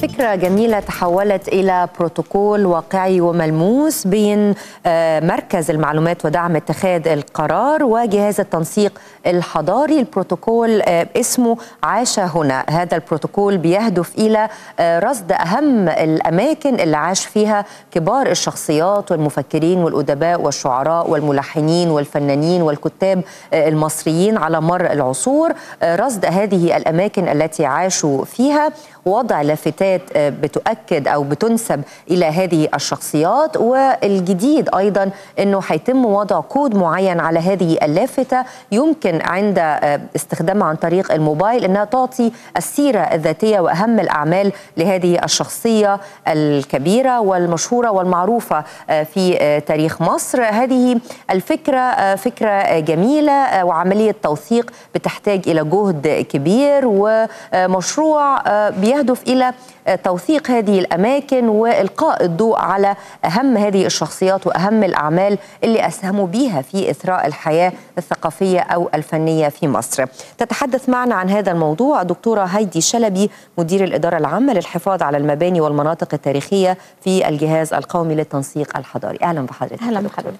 فكرة جميلة تحولت إلى بروتوكول واقعي وملموس بين مركز المعلومات ودعم اتخاذ القرار وجهاز التنسيق الحضاري البروتوكول اسمه عاش هنا هذا البروتوكول بيهدف إلى رصد أهم الأماكن اللي عاش فيها كبار الشخصيات والمفكرين والأدباء والشعراء والملحنين والفنانين والكتاب المصريين على مر العصور رصد هذه الأماكن التي عاشوا فيها وضع لافتات بتؤكد او بتنسب الى هذه الشخصيات والجديد ايضا انه هيتم وضع كود معين على هذه اللافته يمكن عند استخدامها عن طريق الموبايل انها تعطي السيره الذاتيه واهم الاعمال لهذه الشخصيه الكبيره والمشهوره والمعروفه في تاريخ مصر هذه الفكره فكره جميله وعمليه توثيق بتحتاج الى جهد كبير ومشروع بيهدف الى توثيق هذه الاماكن والقاء الضوء على اهم هذه الشخصيات واهم الاعمال اللي اسهموا بيها في اثراء الحياه الثقافيه او الفنيه في مصر. تتحدث معنا عن هذا الموضوع الدكتوره هايدي شلبي مدير الاداره العامه للحفاظ على المباني والمناطق التاريخيه في الجهاز القومي للتنسيق الحضاري. اهلا بحضرتك. اهلا بحضرتك.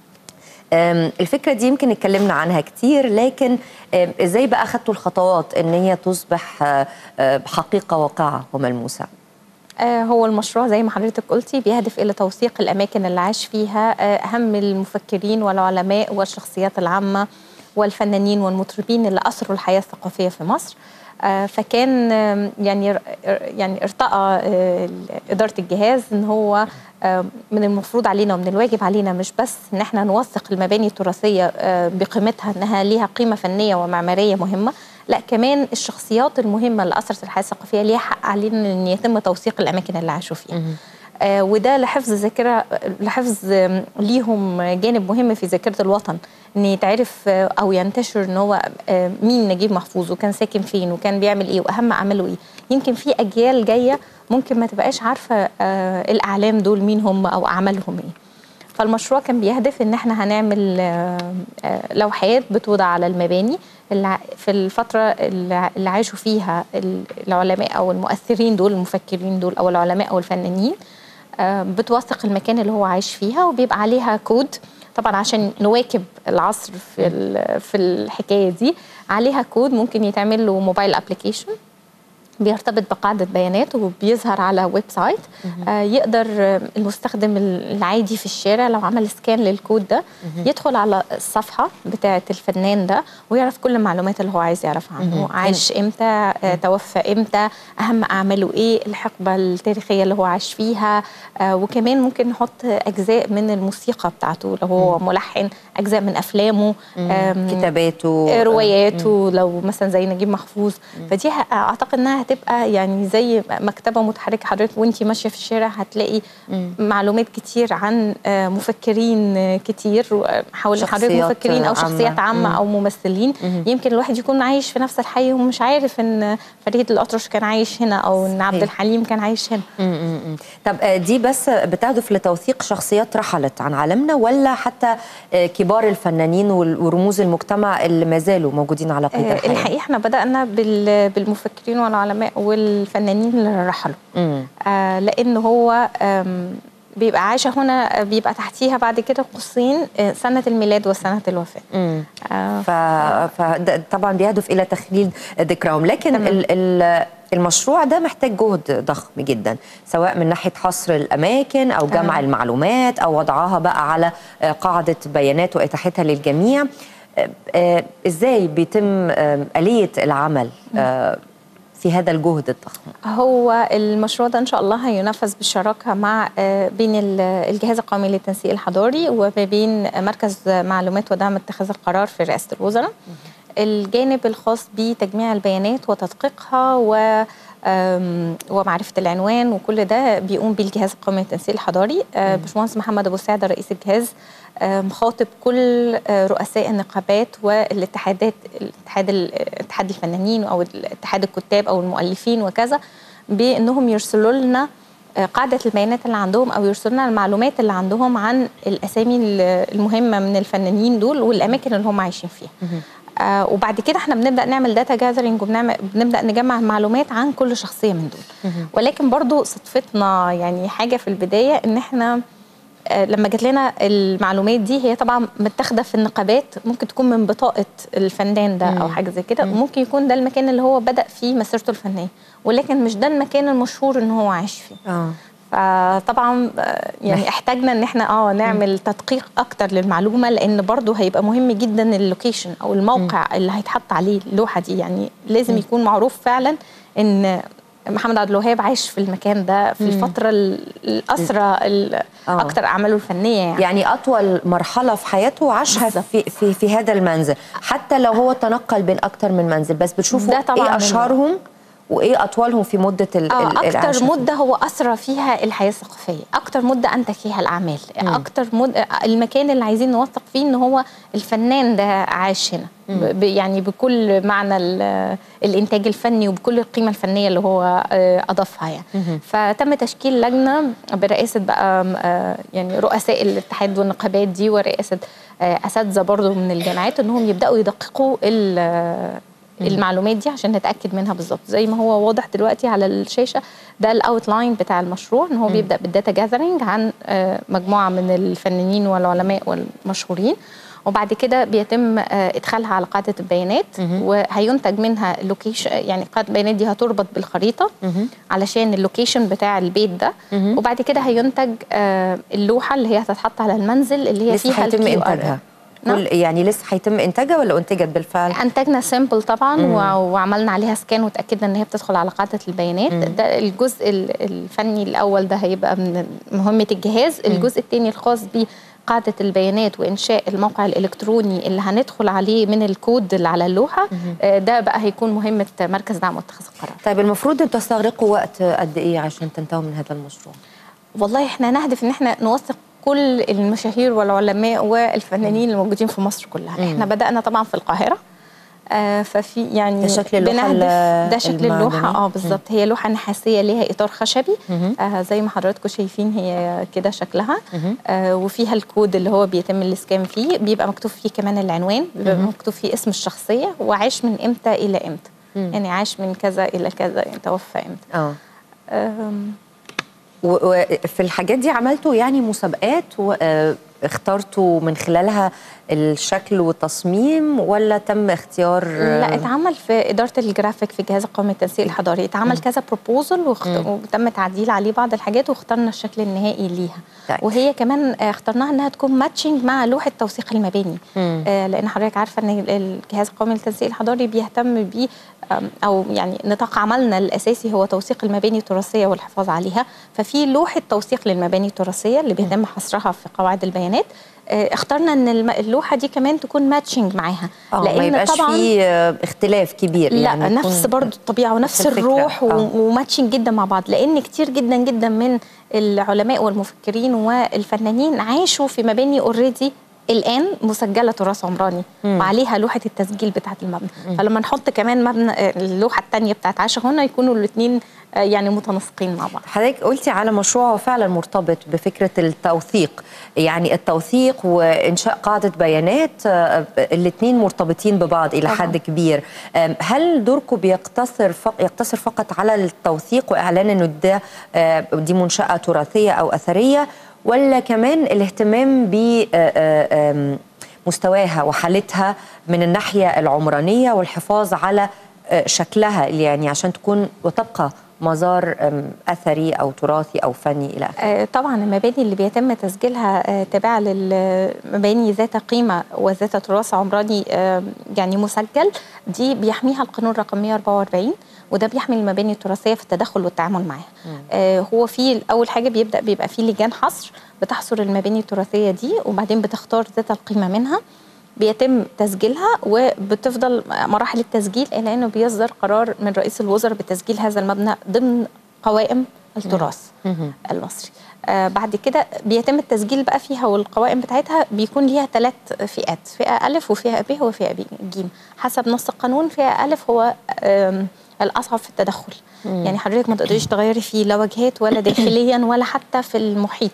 الفكره دي يمكن اتكلمنا عنها كتير لكن ازاي بقى اخذتوا الخطوات ان هي تصبح حقيقه واقعه وملموسه هو المشروع زي ما حضرتك قلتي بيهدف الى توثيق الاماكن اللي عاش فيها اهم المفكرين والعلماء والشخصيات العامه والفنانين والمطربين اللي اثروا الحياه الثقافيه في مصر فكان يعني يعني ارتقى اداره الجهاز ان هو من المفروض علينا ومن الواجب علينا مش بس ان احنا نوثق المباني التراثيه بقيمتها انها ليها قيمه فنيه ومعماريه مهمه لا كمان الشخصيات المهمه اللي اثرت الحياه الثقافيه ليها حق علينا ان يتم توثيق الاماكن اللي عاشوا فيها آه وده لحفظ ذاكره لحفظ ليهم جانب مهم في ذاكره الوطن ان يتعرف آه او ينتشر ان هو آه مين نجيب محفوظ وكان ساكن فين وكان بيعمل ايه واهم اعماله ايه يمكن في اجيال جايه ممكن ما تبقاش عارفه الاعلام دول مين هم او اعمالهم ايه فالمشروع كان بيهدف ان احنا هنعمل لوحات بتوضع على المباني اللي في الفتره اللي عاشوا فيها العلماء او المؤثرين دول المفكرين دول او العلماء او الفنانين بتوثق المكان اللي هو عايش فيها وبيبقى عليها كود طبعا عشان نواكب العصر في في الحكايه دي عليها كود ممكن يتعمل له موبايل ابلكيشن بيرتبط بقاعدة بيانات وبيظهر على ويب سايت آه يقدر المستخدم العادي في الشارع لو عمل سكان للكود ده يدخل على الصفحة بتاعة الفنان ده ويعرف كل المعلومات اللي هو عايز يعرفها عنه عايش امتى آه توفى امتى اهم اعماله ايه الحقبة التاريخية اللي هو عاش فيها آه وكمان ممكن نحط اجزاء من الموسيقى بتاعته لو هو ملحن اجزاء من افلامه كتاباته رواياته لو مثلا زي نجيب محفوظ فدي اعتقد انها هتبقى يعني زي مكتبه متحركه حضرتك وانت ماشيه في الشارع هتلاقي مم. معلومات كتير عن مفكرين كتير حوالين حضرتك مفكرين او شخصيات عامه مم. او ممثلين مم. يمكن الواحد يكون عايش في نفس الحي ومش عارف ان فريد الاطرش كان عايش هنا او ان عبد الحليم كان عايش هنا مم. طب دي بس بتهدف لتوثيق شخصيات رحلت عن عالمنا ولا حتى كبار الفنانين ورموز المجتمع اللي ما زالوا موجودين على قيد الحياه الحقيقه احنا بدانا بالمفكرين والعلماء العلماء والفنانين اللي رحلوا آه لان هو بيبقى عايشه هنا بيبقى تحتيها بعد كده قوسين سنه الميلاد وسنه الوفاه آه فطبعا بيهدف الى تخليد ذكراهم لكن ال ال المشروع ده محتاج جهد ضخم جدا سواء من ناحيه حصر الاماكن او جمع آه. المعلومات او وضعها بقى على قاعده بيانات واتاحتها للجميع ازاي بيتم اليه العمل في هذا الجهد الضخم هو المشروع ده ان شاء الله هينفذ بالشراكه مع بين الجهاز القومي للتنسيق الحضاري وما بين مركز معلومات ودعم اتخاذ القرار في رئاسه الوزراء الجانب الخاص بتجميع البيانات وتدقيقها و ومعرفه العنوان وكل ده بيقوم بيه الجهاز القومي للتنسيق الحضاري باشمهندس محمد ابو سعد رئيس الجهاز مخاطب كل رؤساء النقابات والاتحادات الاتحاد اتحاد الفنانين او اتحاد الكتاب او المؤلفين وكذا بانهم يرسلوا لنا قاعدة البيانات اللي عندهم أو يرسلوا لنا المعلومات اللي عندهم عن الأسامي المهمة من الفنانين دول والأماكن اللي هم عايشين فيها آه وبعد كده احنا بنبدا نعمل داتا جاذرنج وبنعمل بنبدا نجمع معلومات عن كل شخصيه من دول ولكن برضو صدفتنا يعني حاجه في البدايه ان احنا آه، لما جات لنا المعلومات دي هي طبعا متاخده في النقابات ممكن تكون من بطاقه الفنان ده او حاجه زي كده وممكن يكون ده المكان اللي هو بدا فيه مسيرته الفنيه ولكن مش ده المكان المشهور ان هو عايش فيه اه فطبعا آه، يعني احتاجنا ان احنا اه نعمل تدقيق اكتر للمعلومه لان برضو هيبقى مهم جدا اللوكيشن او الموقع اللي هيتحط عليه اللوحه دي يعني لازم يكون معروف فعلا ان محمد عبد الوهاب عايش في المكان ده في الفتره ال- الاسرى ال- آه. اكتر اعماله الفنيه يعني يعني اطول مرحله في حياته عاشها بالظبط. في, في في هذا المنزل حتى لو هو تنقل بين اكتر من منزل بس بتشوفوا ده طبعاً ايه من- اشهرهم وايه اطولهم في مده ال اه ال- العيش اكتر فيه؟ مده هو اسرى فيها الحياه الثقافيه اكتر مده انتج فيها الاعمال اكتر مده المكان اللي عايزين نوثق فيه ان هو الفنان ده عاش هنا ب- يعني بكل معنى ال- الانتاج الفني وبكل القيمه الفنيه اللي هو آه، اضافها يعني فتم تشكيل لجنه برئاسه بقى آه، يعني رؤساء الاتحاد والنقابات دي ورئاسه آه، اساتذه برضو من الجامعات انهم يبداوا يدققوا ال- المعلومات دي عشان نتاكد منها بالظبط زي ما هو واضح دلوقتي على الشاشه ده الاوتلاين بتاع المشروع ان هو بيبدا بالداتا جاذرنج عن آه، مجموعه من الفنانين والعلماء والمشهورين وبعد كده بيتم آه، ادخالها على قاعده البيانات وهينتج منها لوكيشن يعني قاعده البيانات دي هتربط بالخريطه علشان اللوكيشن بتاع البيت ده وبعد كده هينتج آه، اللوحه اللي هي هتتحط على المنزل اللي هي لسه فيها هيتم ال QR. انتاجها نعم. كل يعني لسه هيتم انتاجها ولا انتجت بالفعل انتجنا سامبل طبعا و- وعملنا عليها سكان وتاكدنا ان هي بتدخل على قاعده البيانات ده الجزء ال- الفني الاول ده هيبقى من مهمه الجهاز الجزء الثاني الخاص بقاعده البيانات وانشاء الموقع الالكتروني اللي هندخل عليه من الكود اللي على اللوحه آه، ده بقى هيكون مهمه مركز دعم واتخاذ القرار طيب المفروض ان تستغرقوا وقت قد ايه عشان تنتهوا من هذا المشروع والله احنا نهدف ان احنا نوثق كل المشاهير والعلماء والفنانين الموجودين في مصر كلها احنا بدانا طبعا في القاهره آه ففي يعني ده شكل اللوحة بنهدف ال- ده شكل المعدنية؟ اللوحه اه بالظبط هي لوحه نحاسيه ليها اطار خشبي آه زي ما حضراتكم شايفين هي كده شكلها آه وفيها الكود اللي هو بيتم الاسكان فيه بيبقى مكتوب فيه كمان العنوان بيبقى مكتوب فيه اسم الشخصيه وعاش من امتى الى امتى يعني عاش من كذا الى كذا يعني توفى امتى اه آم، وفي الحاجات دي عملتوا يعني مسابقات واخترتوا من خلالها الشكل والتصميم ولا تم اختيار لا اتعمل في اداره الجرافيك في جهاز القومي للتنسيق الحضاري اتعمل كذا بروبوزل وتم تعديل عليه بعض الحاجات واخترنا الشكل النهائي ليها طيب. وهي كمان آه، اخترناها انها تكون ماتشنج مع لوحه توثيق المباني آه لان حضرتك عارفه ان الجهاز القومي للتنسيق الحضاري بيهتم ب او يعني نطاق عملنا الاساسي هو توثيق المباني التراثيه والحفاظ عليها ففي لوحه توثيق للمباني التراثيه اللي بيتم حصرها في قواعد البيانات آه، اخترنا ان الم- اللوحه دي كمان تكون ماتشنج معاها آه ما يبقاش في اختلاف كبير لا يعني يعني نفس يكون- برضو الطبيعه ونفس نفس الفكرة. الروح و- آه. وماتشنج جدا مع بعض لان كتير جدا جدا من العلماء والمفكرين والفنانين عاشوا في مباني اوريدي الان مسجله تراث عمراني وعليها لوحه التسجيل بتاعه المبنى فلما نحط كمان مبنى آه، اللوحه الثانيه بتاعه عاشا هنا يكونوا الاثنين يعني متناسقين مع بعض حضرتك قلتي على مشروع هو فعلا مرتبط بفكره التوثيق يعني التوثيق وانشاء قاعده بيانات الاثنين مرتبطين ببعض الى طبعاً. حد كبير آم، هل دوركم بيقتصر فق يقتصر فقط على التوثيق واعلان انه ده آه، دي منشاه تراثيه او اثريه ولا كمان الاهتمام ب آه، آه، آم، مستواها وحالتها من الناحيه العمرانيه والحفاظ على آه، شكلها اللي يعني عشان تكون وتبقى مزار أم، اثري او تراثي او فني الى اخره آه، طبعا المباني اللي بيتم تسجيلها آه، تابعه للمباني ذات قيمه وذات تراث عمراني آه، يعني مسجل دي بيحميها القانون رقم 144 وده بيحمي المباني التراثيه في التدخل والتعامل معاها آه، هو في اول حاجه بيبدا بيبقى في لجان حصر بتحصر المباني التراثيه دي وبعدين بتختار ذات القيمه منها بيتم تسجيلها وبتفضل مراحل التسجيل الى انه بيصدر قرار من رئيس الوزراء بتسجيل هذا المبنى ضمن قوائم التراث المصري آه بعد كده بيتم التسجيل بقى فيها والقوائم بتاعتها بيكون ليها ثلاث فئات فئه الف وفئه ب وفئه ب ج حسب نص القانون فئه الف هو آم، الاصعب في التدخل يعني حضرتك ما تقدريش تغيري فيه لا واجهات ولا داخليا ولا حتى في المحيط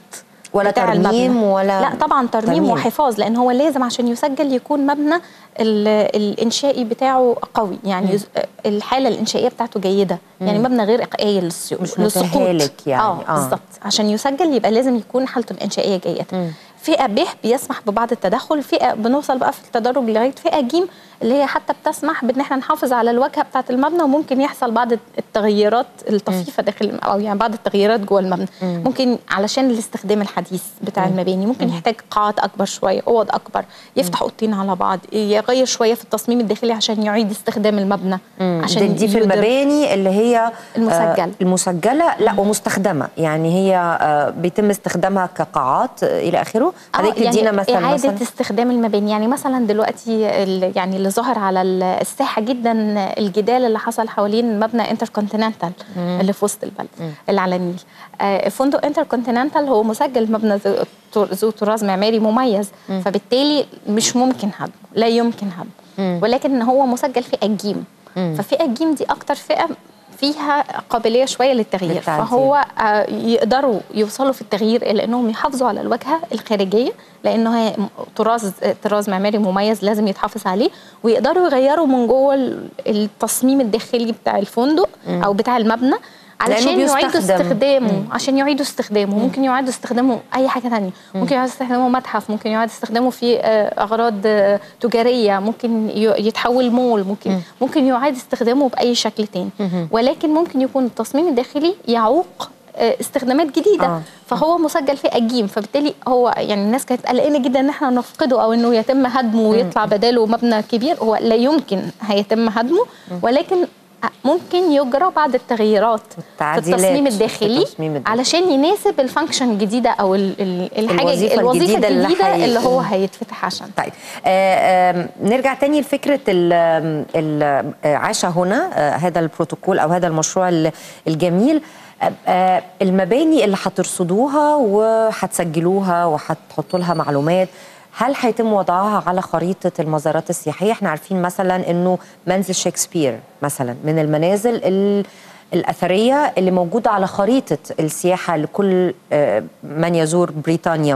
ولا بتاع ترميم المبنى. ولا لا طبعا ترميم, ترميم. ترميم وحفاظ لان هو لازم عشان يسجل يكون مبنى ال- الانشائي بتاعه قوي يعني يز- الحاله الانشائيه بتاعته جيده يعني مبنى غير قايل للسيو- مش للسقوط متهالك يعني. اه آه. بالظبط عشان يسجل يبقى لازم يكون حالته الانشائيه جيده فئه ب بيسمح ببعض التدخل فئه بنوصل بقى في التدرج لغايه فئه ج اللي هي حتى بتسمح بان احنا نحافظ على الواجهه بتاعه المبنى وممكن يحصل بعض التغييرات الطفيفه داخل او يعني بعض التغييرات جوه المبنى ممكن علشان الاستخدام الحديث بتاع المباني ممكن يحتاج قاعات اكبر شويه اوض اكبر يفتح اوضتين على بعض يغير شويه في التصميم الداخلي عشان يعيد استخدام المبنى عشان دي في يقدر- المباني اللي هي المسجلة. آه المسجله لا ومستخدمه يعني هي آه بيتم استخدامها كقاعات آه الى اخره حضرتك يعني تدينا مثلا اعاده مثلا استخدام المباني يعني مثلا دلوقتي ال- يعني اللي ظاهر على ال- الساحه جدا الجدال اللي حصل حوالين مبنى انتركونتيننتال اللي في وسط البلد اللي على النيل آه، فندق انتركونتيننتال هو مسجل مبنى ذو- ذو طراز معماري مميز فبالتالي مش ممكن هدمه لا يمكن هدمه ولكن هو مسجل فئه جيم ففئه جيم دي اكتر فئه فيها قابليه شويه للتغيير للتعديل. فهو آه، يقدروا يوصلوا في التغيير الى انهم يحافظوا على الواجهه الخارجيه لانه هي م- طراز طراز معماري مميز لازم يتحافظ عليه ويقدروا يغيروا من جوه ال- التصميم الداخلي بتاع الفندق او بتاع المبنى علشان يعيدوا بيستخدم. استخدامه عشان يعيدوا استخدامه ممكن يعيدوا استخدامه اي حاجه ثانيه ممكن يعيدوا استخدامه متحف ممكن يعيدوا استخدامه في آه، اغراض آه، تجاريه ممكن ي- يتحول مول ممكن ممكن يعاد استخدامه باي شكل تاني ولكن ممكن يكون التصميم الداخلي يعوق آه، استخدامات جديده آه. فهو مسجل في اجيم فبالتالي هو يعني الناس كانت قلقانه جدا ان احنا نفقده او انه يتم هدمه ويطلع بداله مبنى كبير هو لا يمكن هيتم هدمه ولكن ممكن يجرى بعض التغييرات في والتعديلات التصميم في الداخلي التصميم الداخلي. علشان يناسب الفانكشن الجديده او ال- ال- الحاجه الوظيفة الوظيفه الجديدة اللي الجديده حي- اللي هو هيتفتح عشان طيب آه، آم، نرجع تاني لفكرة ال- ال- آه، عاش هنا آه، هذا البروتوكول أو هذا المشروع ال- الجميل آه، آه، المباني اللي هترصدوها وهتسجلوها وهتحطوا لها معلومات هل هيتم وضعها على خريطة المزارات السياحية؟ احنا عارفين مثلا انه منزل شكسبير مثلا من المنازل ال- الأثرية اللي موجودة على خريطة السياحة لكل آه، من يزور بريطانيا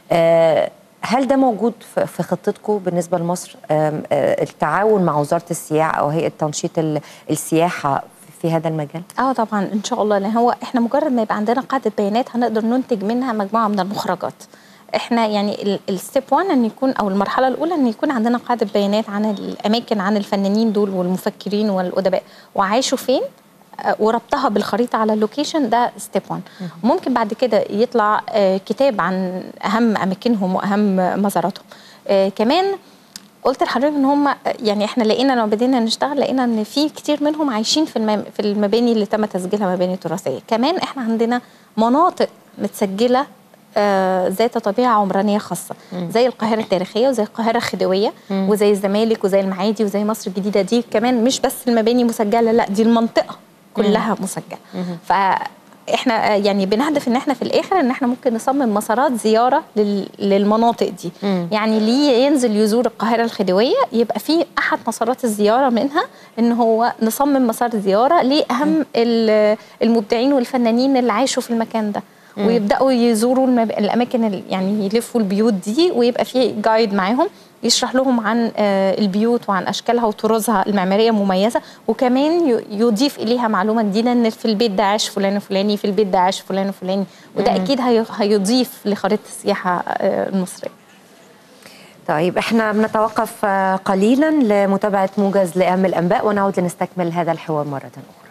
آه، هل ده موجود في في خطتكم بالنسبة لمصر آم، آه، التعاون مع وزارة السياحة أو هيئة تنشيط ال- السياحة في هذا المجال؟ اه طبعا ان شاء الله لان هو احنا مجرد ما يبقى عندنا قاعده بيانات هنقدر ننتج منها مجموعه من المخرجات احنا يعني الستيب 1 ان يكون او المرحله الاولى ان يكون عندنا قاعده بيانات عن الاماكن عن الفنانين دول والمفكرين والادباء وعاشوا فين آه، وربطها بالخريطه على اللوكيشن ده ستيب 1 ممكن بعد كده يطلع آه، كتاب عن اهم اماكنهم واهم مزاراتهم آه، كمان قلت لحضرتك ان هم يعني احنا لقينا لما بدينا نشتغل لقينا ان في كتير منهم عايشين في المم في المباني اللي تم تسجيلها مباني تراثيه كمان احنا عندنا مناطق متسجله آه، ذات طبيعه عمرانيه خاصه زي القاهره التاريخيه وزي القاهره الخديويه وزي الزمالك وزي المعادي وزي مصر الجديده دي كمان مش بس المباني مسجله لا دي المنطقه كلها مسجله ف احنا آه، يعني بنهدف ان احنا في الاخر ان احنا ممكن نصمم مسارات زياره لل- للمناطق دي يعني ليه ينزل يزور القاهره الخديويه يبقى في احد مسارات الزياره منها ان هو نصمم مسار زياره لاهم ال- المبدعين والفنانين اللي عاشوا في المكان ده ويبداوا يزوروا المب... الاماكن ال- يعني يلفوا البيوت دي ويبقى في جايد معاهم يشرح لهم عن آه، البيوت وعن اشكالها وطرزها المعماريه مميزه وكمان ي- يضيف اليها معلومه جديده ان في البيت ده عاش فلان الفلاني في البيت ده عاش فلان الفلاني وده اكيد هي- هيضيف لخريطه السياحه آه، المصريه طيب احنا بنتوقف آه، قليلا لمتابعة موجز لأهم الأنباء ونعود لنستكمل هذا الحوار مرة أخرى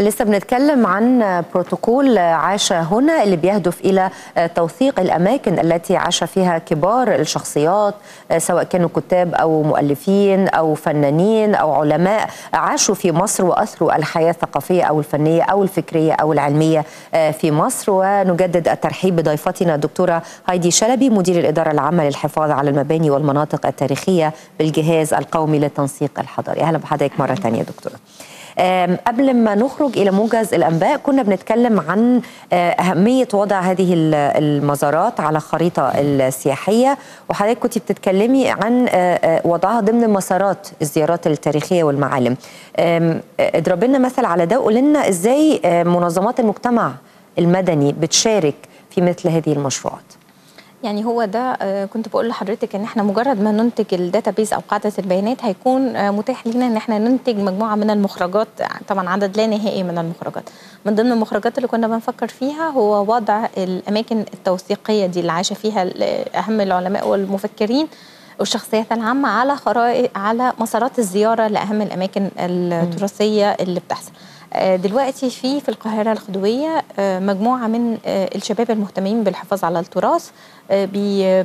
لسه بنتكلم عن بروتوكول عاش هنا اللي بيهدف الى توثيق الاماكن التي عاش فيها كبار الشخصيات سواء كانوا كتاب او مؤلفين او فنانين او علماء عاشوا في مصر واثروا الحياه الثقافيه او الفنيه او الفكريه او العلميه في مصر ونجدد الترحيب بضيفتنا الدكتوره هايدي شلبي مدير الاداره العامه للحفاظ على المباني والمناطق التاريخيه بالجهاز القومي للتنسيق الحضاري اهلا بحضرتك مره ثانيه دكتوره قبل ما نخرج الى موجز الانباء كنا بنتكلم عن اهميه وضع هذه المزارات على خريطه السياحيه وحضرتك كنت بتتكلمي عن وضعها ضمن مسارات الزيارات التاريخيه والمعالم اضرب لنا مثل على ده وقول لنا ازاي منظمات المجتمع المدني بتشارك في مثل هذه المشروعات يعني هو ده كنت بقول لحضرتك ان احنا مجرد ما ننتج الداتابيز او قاعده البيانات هيكون متاح لنا ان احنا ننتج مجموعه من المخرجات طبعا عدد لا نهائي من المخرجات من ضمن المخرجات اللي كنا بنفكر فيها هو وضع الاماكن التوثيقيه دي اللي عاشه فيها اهم العلماء والمفكرين والشخصيات العامه على خرائط على مسارات الزياره لاهم الاماكن التراثيه اللي بتحصل دلوقتي في في القاهرة الخديوية مجموعة من الشباب المهتمين بالحفاظ على التراث بي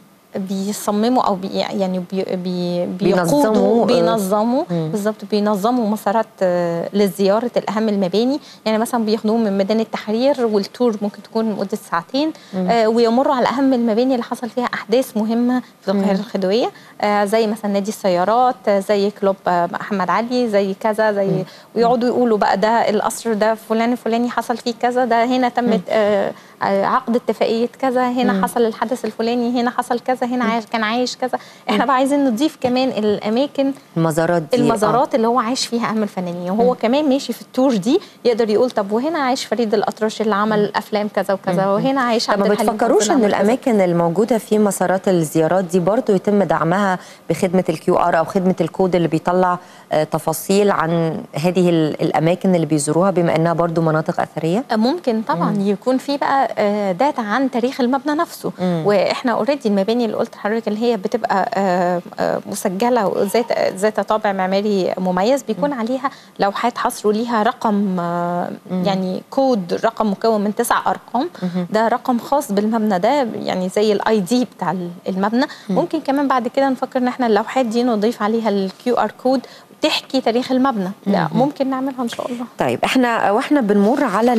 بيصمموا او بي يعني بي بي بيقودوا بينظموا بالظبط بينظموا مسارات لزياره الاهم المباني يعني مثلا بياخدوهم من ميدان التحرير والتور ممكن تكون مده ساعتين آه ويمروا على اهم المباني اللي حصل فيها احداث مهمه في القاهره الخديويه آه زي مثلا نادي السيارات زي كلوب محمد علي زي كذا زي مم. ويقعدوا يقولوا بقى ده القصر ده فلان الفلاني حصل فيه كذا ده هنا تمت آه عقد اتفاقيه كذا هنا مم. حصل الحدث الفلاني هنا حصل كذا هنا عايش كان عايش كذا احنا بقى عايزين نضيف كمان الاماكن المزارات دي المزارات آه. اللي هو عايش فيها اهم الفنانين وهو مم. كمان ماشي في التور دي يقدر يقول طب وهنا عايش فريد الاطرش اللي عمل افلام كذا وكذا مم. وهنا عايش عبد الحليم ما بتفكروش ان الاماكن الموجوده في مسارات الزيارات دي برضه يتم دعمها بخدمه الكيو ار او خدمه الكود اللي بيطلع تفاصيل عن هذه الاماكن اللي بيزوروها بما انها برضه مناطق اثريه ممكن طبعا مم. يكون في بقى داتا عن تاريخ المبنى نفسه مم. واحنا اوريدي المباني اللي قلت لحضرتك اللي هي بتبقى مسجله وذات ذات طابع معماري مميز بيكون مم. عليها لوحات حصر وليها رقم مم. يعني كود رقم مكون من تسع ارقام مم. ده رقم خاص بالمبنى ده يعني زي الاي دي بتاع المبنى مم. ممكن كمان بعد كده نفكر ان احنا اللوحات دي نضيف عليها الكيو ار كود تحكي تاريخ المبنى لا ممكن نعملها ان شاء الله طيب احنا واحنا بنمر على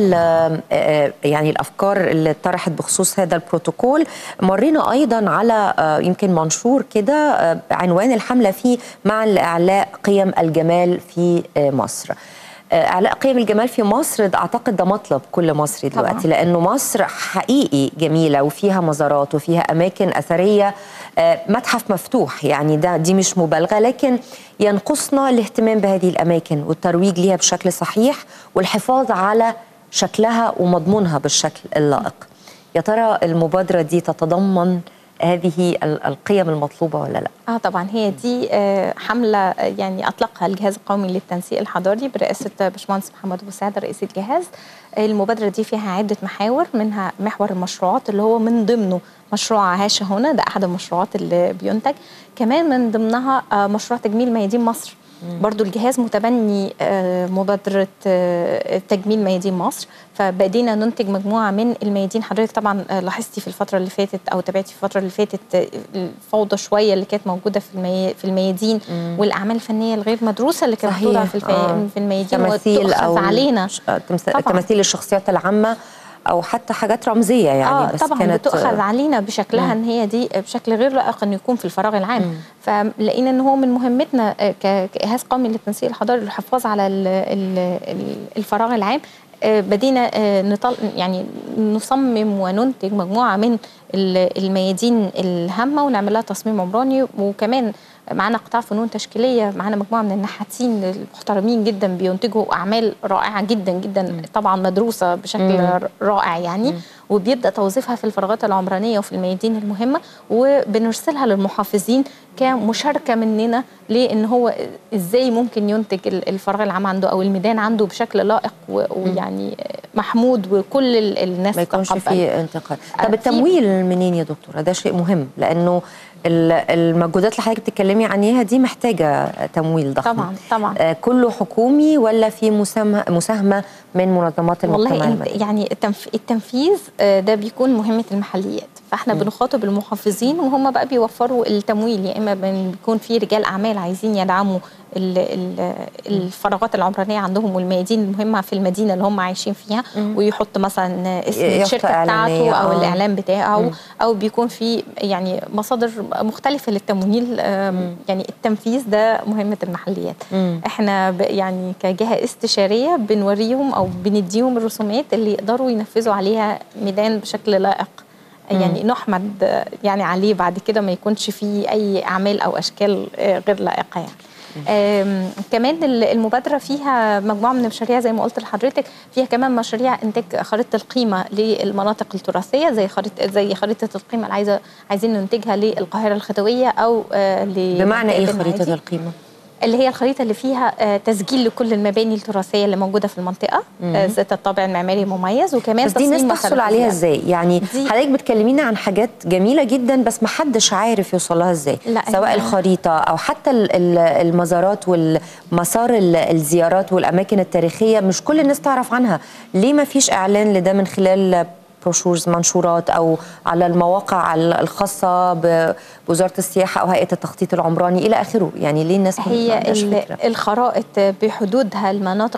يعني الافكار اللي طرحت بخصوص هذا البروتوكول مرينا ايضا على يمكن منشور كده عنوان الحمله فيه مع اعلاء قيم الجمال في مصر اعلاء قيم الجمال في مصر اعتقد ده مطلب كل مصري دلوقتي طبعا. لانه مصر حقيقي جميله وفيها مزارات وفيها اماكن اثريه متحف مفتوح يعني ده دي مش مبالغه لكن ينقصنا الاهتمام بهذه الاماكن والترويج ليها بشكل صحيح والحفاظ على شكلها ومضمونها بالشكل اللائق يا ترى المبادره دي تتضمن هذه القيم المطلوبه ولا لا؟ اه طبعا هي دي حمله يعني اطلقها الجهاز القومي للتنسيق الحضاري برئاسه باشمهندس محمد ابو سعد رئيس الجهاز. المبادره دي فيها عده محاور منها محور المشروعات اللي هو من ضمنه مشروع عاش هنا ده احد المشروعات اللي بينتج كمان من ضمنها مشروع تجميل ميادين مصر برضو الجهاز متبني مبادرة تجميل ميادين مصر فبدينا ننتج مجموعة من الميادين حضرتك طبعا لاحظتي في الفترة اللي فاتت أو تابعتي في الفترة اللي فاتت الفوضى شوية اللي كانت موجودة في المي... في الميادين مم. والأعمال الفنية الغير مدروسة اللي كانت موجودة في, الف... آه. في الميادين تماثيل أو علينا تماثيل الشخصيات العامة او حتى حاجات رمزيه يعني آه بس طبعا كانت بتؤخذ علينا بشكلها مم. ان هي دي بشكل غير لائق انه يكون في الفراغ العام مم. فلقينا ان هو من مهمتنا كجهاز قومي للتنسيق الحضاري الحفاظ على الفراغ العام بدينا نطل يعني نصمم وننتج مجموعه من الميادين الهامه ونعمل لها تصميم عمراني وكمان معانا قطاع فنون تشكيليه معانا مجموعه من النحاتين المحترمين جدا بينتجوا اعمال رائعه جدا جدا طبعا مدروسه بشكل رائع يعني وبيبدا توظيفها في الفراغات العمرانيه وفي الميادين المهمه وبنرسلها للمحافظين كمشاركه مننا لان هو ازاي ممكن ينتج الفراغ العام عنده او الميدان عنده بشكل لائق ويعني محمود وكل الناس ما يكونش فيه انتقاد طب التمويل منين يا دكتوره ده شيء مهم لانه المجهودات اللي حضرتك بتتكلمي عنيها دي محتاجه تمويل ضخم طبعا طبعا آه كله حكومي ولا في مساهمه من منظمات المجتمع والله المدني؟ يعني التنفيذ ده بيكون مهمه المحليات فاحنا م. بنخاطب المحافظين وهم بقى بيوفروا التمويل يا اما بيكون في رجال اعمال عايزين يدعموا الفراغات العمرانيه عندهم والميادين المهمه في المدينه اللي هم عايشين فيها م. ويحط مثلا اسم الشركه بتاعته او آه. الاعلان بتاعه م. او بيكون في يعني مصادر مختلفه للتمويل يعني التنفيذ ده مهمه المحليات م. احنا يعني كجهه استشاريه بنوريهم او بنديهم الرسومات اللي يقدروا ينفذوا عليها ميدان بشكل لائق يعني نحمد يعني عليه بعد كده ما يكونش فيه اي اعمال او اشكال غير لائقه يعني كمان المبادره فيها مجموعه من المشاريع زي ما قلت لحضرتك فيها كمان مشاريع انتاج خريطه القيمه للمناطق التراثيه زي خريطه زي خريطه القيمه اللي عايزه عايزين ننتجها للقاهره الخديويه او بمعنى ايه خريطه القيمه؟ اللي هي الخريطه اللي فيها تسجيل لكل المباني التراثيه اللي موجوده في المنطقه ذات الطابع المعماري مميز وكمان بس دي الناس تحصل عليها ازاي يعني حضرتك بتكلمينا عن حاجات جميله جدا بس ما حدش عارف يوصل لها ازاي سواء الخريطه او حتى المزارات والمسار الزيارات والاماكن التاريخيه مش كل الناس تعرف عنها ليه ما فيش اعلان لده من خلال بروشورز منشورات او على المواقع الخاصه بوزاره السياحه او هيئه التخطيط العمراني الى اخره يعني ليه الناس هي الخرائط بحدودها المناطق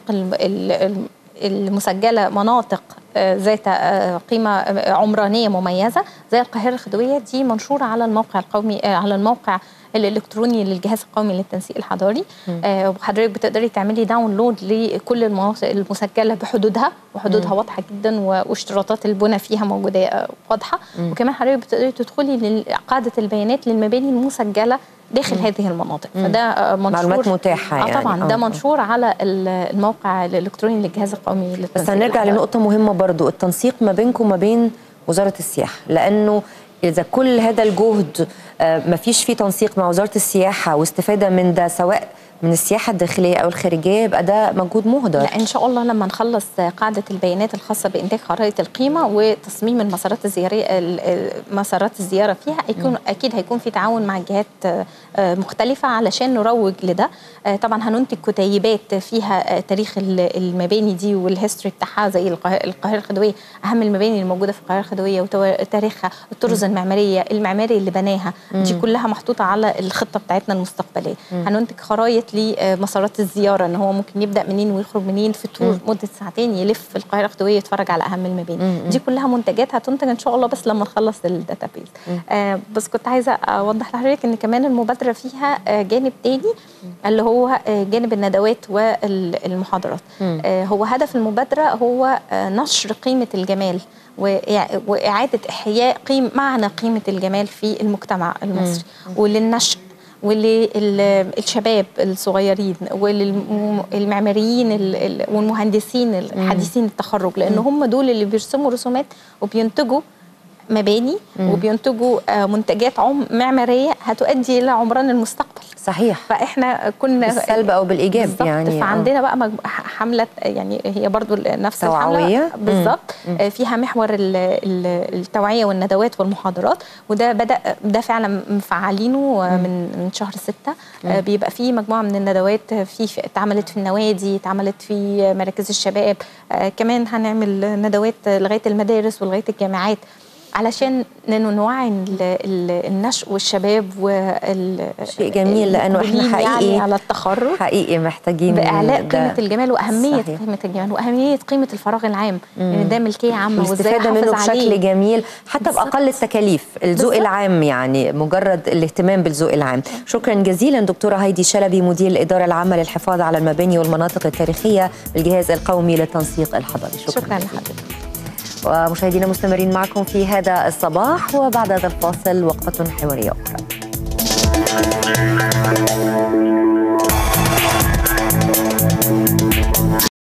المسجله مناطق ذات قيمه عمرانيه مميزه زي القاهره الخديويه دي منشوره على الموقع القومي على الموقع الالكتروني للجهاز القومي للتنسيق الحضاري آه وحضرتك بتقدري تعملي داونلود لكل المناطق المسجله بحدودها وحدودها مم. واضحه جدا واشتراطات البنى فيها موجوده واضحه مم. وكمان حضرتك بتقدري تدخلي لقاعده البيانات للمباني المسجله داخل مم. هذه المناطق فده منشور معلومات متاحه يعني. اه طبعا ده منشور على الموقع الالكتروني للجهاز القومي للتنسيق بس هنرجع لنقطه مهمه برضو التنسيق ما بينكم وما بين وزاره السياحه لانه اذا كل هذا الجهد ما فيش فيه تنسيق مع وزاره السياحه واستفاده من ده سواء من السياحه الداخليه او الخارجيه يبقى ده مجهود مهدر لا ان شاء الله لما نخلص قاعده البيانات الخاصه بانتاج خرائط القيمه وتصميم المسارات الزياريه مسارات الزياره فيها يكون اكيد هيكون في تعاون مع جهات مختلفه علشان نروج لده طبعا هننتج كتيبات فيها تاريخ المباني دي والهيستوري بتاعها زي القاهره الخديويه اهم المباني الموجوده في القاهره الخديويه وتاريخها الطرز المعماريه المعماري اللي بناها دي كلها محطوطه على الخطه بتاعتنا المستقبليه هننتج خرائط لمسارات الزياره ان هو ممكن يبدا منين ويخرج منين في تور مده ساعتين يلف في القاهره الخديويه يتفرج على اهم المباني دي كلها منتجات هتنتج ان شاء الله بس لما نخلص الداتابيز آه بس كنت عايزه اوضح لحضرتك ان كمان المبادره فيها آه جانب تاني اللي هو آه جانب الندوات والمحاضرات آه هو هدف المبادره هو آه نشر قيمه الجمال واعاده احياء قيم معنى قيمه الجمال في المجتمع المصري وللنشء وللشباب الصغيرين وللمعماريين والمهندسين الحديثين التخرج لان هم دول اللي بيرسموا رسومات وبينتجوا مباني مم. وبينتجوا منتجات عم معماريه هتؤدي الى عمران المستقبل صحيح فاحنا كنا بالسلب او بالايجاب يعني فعندنا بقى حمله يعني هي برضو نفس توعويه بالظبط فيها محور التوعيه والندوات والمحاضرات وده بدا ده فعلا مفعلينه من من شهر ستة مم. بيبقى فيه مجموعه من الندوات في اتعملت في النوادي اتعملت في مراكز الشباب كمان هنعمل ندوات لغايه المدارس ولغايه الجامعات علشان نوعي النشء والشباب وال شيء جميل لانه احنا حقيقي يعني على التخرج حقيقي محتاجين باعلاء قيمه الجمال واهميه صحيح. قيمه الجمال واهميه قيمه الفراغ العام ان ده ملكيه عامه والاستفاده منه بشكل عليه. جميل حتى بالزبط. باقل التكاليف الذوق العام يعني مجرد الاهتمام بالذوق العام شكرا جزيلا دكتوره هايدي شلبي مدير الاداره العامه للحفاظ على المباني والمناطق التاريخيه بالجهاز القومي للتنسيق الحضري شكرا, شكرا لحضرتك ومشاهدينا مستمرين معكم في هذا الصباح وبعد هذا الفاصل وقفة حوارية أخرى